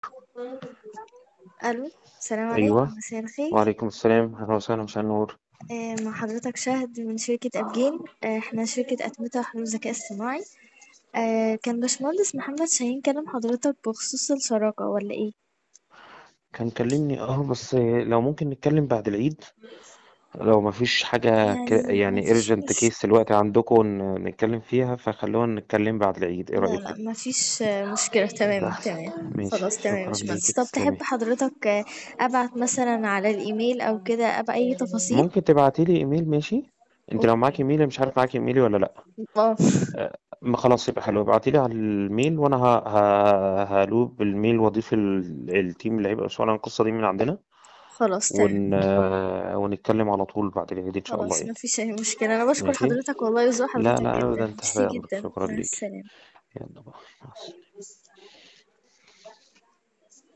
ألو السلام عليكم أيوه مساء الخير وعليكم السلام أهلا وسهلا مساء النور آه، مع حضرتك شاهد من شركة أبجين آه، احنا شركة أتمتة وحلول ذكاء اصطناعي آه، كان باشمهندس محمد شاهين كلم حضرتك بخصوص الشراكة ولا ايه؟ كان كلمني اه بس لو ممكن نتكلم بعد العيد لو مفيش حاجة ك... يعني يعني مفيش urgent مش case دلوقتي عندكم ن- نتكلم فيها فخلونا نتكلم بعد العيد ايه لا رأيكم؟ لا مفيش آه، مشكلة ده تمام أحسن تمام ماشي خلاص تمام شكرا مش ليكي مهندس طب تحب تسلمي حضرتك آه، أبعت مثلا على الإيميل أو كده أبقى أي تفاصيل؟ ممكن تبعتيلي ايميل ماشي انت لو معاكي اوكي ايميل مش عارف معاكي ايميلي ولا لا اه أه ما خلاص يبقى حلو ابعتيلي على الميل وانا ه... ه... هلوب الميل واضيف ال... التيم اللي هيبقى مسؤول عن القصة دي من عندنا خلاص تمام ون... آه، ونتكلم على طول بعد العيد ان شاء الله خلاص يعني مفيش أي مشكلة أنا بشكر ماشي حضرتك والله وذوق لا حضرتك لا جدا ابدا تحت ميرسي امرك جدا شكرا مع ليك السلامة يلا بقى مع السلامة